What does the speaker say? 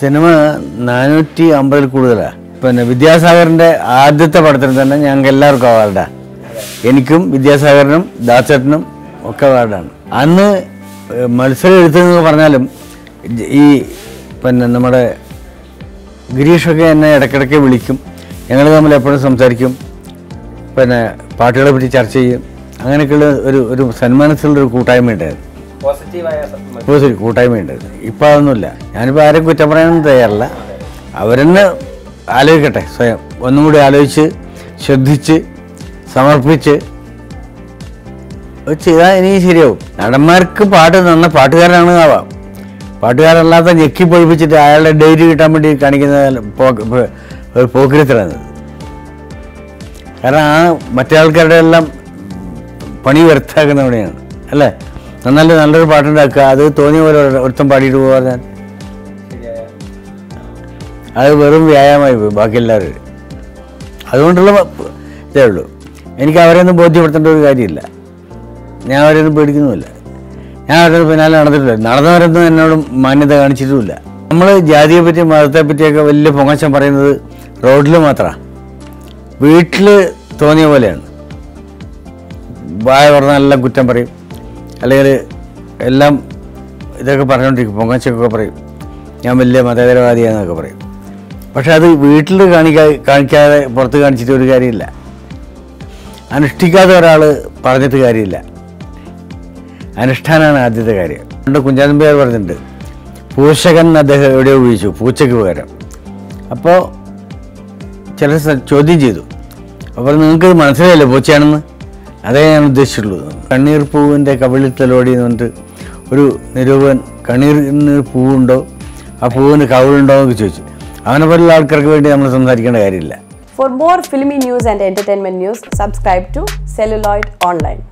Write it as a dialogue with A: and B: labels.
A: Cinema നാനൂറ്റി അമ്പതിൽ കൂടുതലാണ് പിന്നെ വിദ്യാസാഗറിൻ്റെ ആദ്യത്തെ പടത്തിന് തന്നെ ഞങ്ങൾക്ക് എല്ലാവർക്കും അവാർഡാണ് എനിക്കും വിദ്യാസാഗറിനും ദാസേട്ടനും ഒക്കെ അവാർഡാണ് അന്ന് ഏഹ്, മത്സരം എടുത്തതെന്ന് പറഞ്ഞാലും ജ- ഈ പിന്നെ നമ്മുടെ ഗിരീഷൊക്കെ എന്നെ ഇടയ്ക്കിടയ്ക്ക് വിളിക്കും ഞങ്ങൾ തമ്മിൽ എപ്പോഴും സംസാരിക്കും പിന്നെ പാട്ടുകളെ പറ്റി ചർച്ച ചെയ്യും അങ്ങനെയൊക്കെയുള്ള ഒരു ഒരു സന്മാനത്തിലുള്ളൊരു കൂട്ടായ്മ ഉണ്ടായിരുന്നു
B: പോസിറ്റീവായ
A: ഇപ്പോൾ ശരി കൂട്ടായ്മയുണ്ടായിരുന്നു ഇപ്പം അതൊന്നുമില്ല ഞാനിപ്പോൾ ആരും കുറ്റം പറയാനൊന്നും തയ്യാറല്ല അവരെന്നെ ആലോചിക്കട്ടെ സ്വയം ഒന്നും കൂടി ആലോചിച്ച് ശ്രദ്ധിച്ച് സമർപ്പിച്ച് അത് ചെയ്താൽ ഇനി ശരിയാവും നടന്മാർക്ക് പാട്ട് നന്ന പാട്ടുകാരനാണ് ആവാം പാട്ടുകാരല്ലാത്ത ഞെക്കി പൊഴിപ്പിച്ചിട്ട് അയാളുടെ ഡെയിലി കിട്ടാൻ വേണ്ടി കാണിക്കുന്ന പോക്ക് പോ- ഒരു പോക്കിരിത്തരാണ് കാരണം ആ മറ്റേ ആൾക്കാരുടെ എല്ലാം പണി വ്യർത്ഥാക്കുന്ന പണിയാണ് അല്ലേ നന്നല്ല നല്ലൊരു പാട്ടുണ്ടാക്കുക അത് തോന്നിയ പോലെ ഒരു- ഒരുത്തൻ പാടിയിട്ട് പോകാൻ അത് വെറും വ്യായാമമായി പോയി ബാക്കി എല്ലാവരും അതുകൊണ്ടുള്ള പ- ഇതേ ഉള്ളൂ എനിക്ക് അവരെയൊന്നും ബോധ്യപ്പെടുത്തേണ്ട ഒരു കാര്യമില്ല ഞാൻ അവരെയൊന്നും പേടിക്കുന്നുമില്ല ഞാൻ അവരുടെ പിന്നാലെ നടന്നിട്ടില്ല നടന്നവരൊന്നും എന്നോട് മാന്യത കാണിച്ചിട്ടുമില്ല നമ്മൾ ജാതിയെ പറ്റി മതത്തെ പറ്റിയൊക്കെ വലിയ പൊങ്ങച്ചം പറയുന്നത് റോഡിൽ മാത്രമാണ് വീട്ടിൽ തോന്നിയ പോലെയാണ് വായ പറഞ്ഞാൽ എല്ലാം കുറ്റം പറയും അല്ലെങ്കിൽ എല്ലാം ഇതൊക്കെ പറഞ്ഞുകൊണ്ടിരിക്കും പൊങ്ങച്ചൊക്കെ പറയും ഞാൻ വലിയ മതേതരവാദിയാന്നൊക്കെ പറയും പക്ഷെ അത് വീട്ടിൽ കാണിക്കാ കാണിക്കാതെ പുറത്ത് കാണിച്ചിട്ട് ഒരു കാര്യമില്ല അനുഷ്ഠിക്കാത്ത ഒരാൾ പറഞ്ഞിട്ട് കാര്യമില്ല അനുഷ്ഠാനമാണ് ആദ്യത്തെ കാര്യം പണ്ട് കുഞ്ചാനമ്പിയാർ പറഞ്ഞിട്ടുണ്ട് പൂശകൻ എന്ന് അദ്ദേഹം എവിടെയോ ഉപയോഗിച്ചു പൂച്ചയ്ക്ക് പകരം അപ്പോൾ ചിലർ സ- ചോദ്യം ചെയ്തു അപ്പോൾ നിങ്ങൾക്ക് മനസ്സിലായില്ലേ പൂച്ചയാണെന്ന് അതേ ഞാൻ ഉദ്ദേശിച്ചുള്ളൂ കണ്ണീർ പൂവിൻ്റെ കവിളിൽ തലോടി എന്ന് പറഞ്ഞിട്ട് ഒരു നിരൂപകൻ കണ്ണീറിന് പൂവുണ്ടോ ആ പൂവിന് കവിളുണ്ടോ എന്നൊക്കെ ചോദിച്ചു അവനെ പോലുള്ള ആൾക്കാർക്ക് വേണ്ടി നമ്മൾ സംസാരിക്കേണ്ട കാര്യമില്ല
C: For more filmy news and entertainment news, subscribe to Celluloid Online.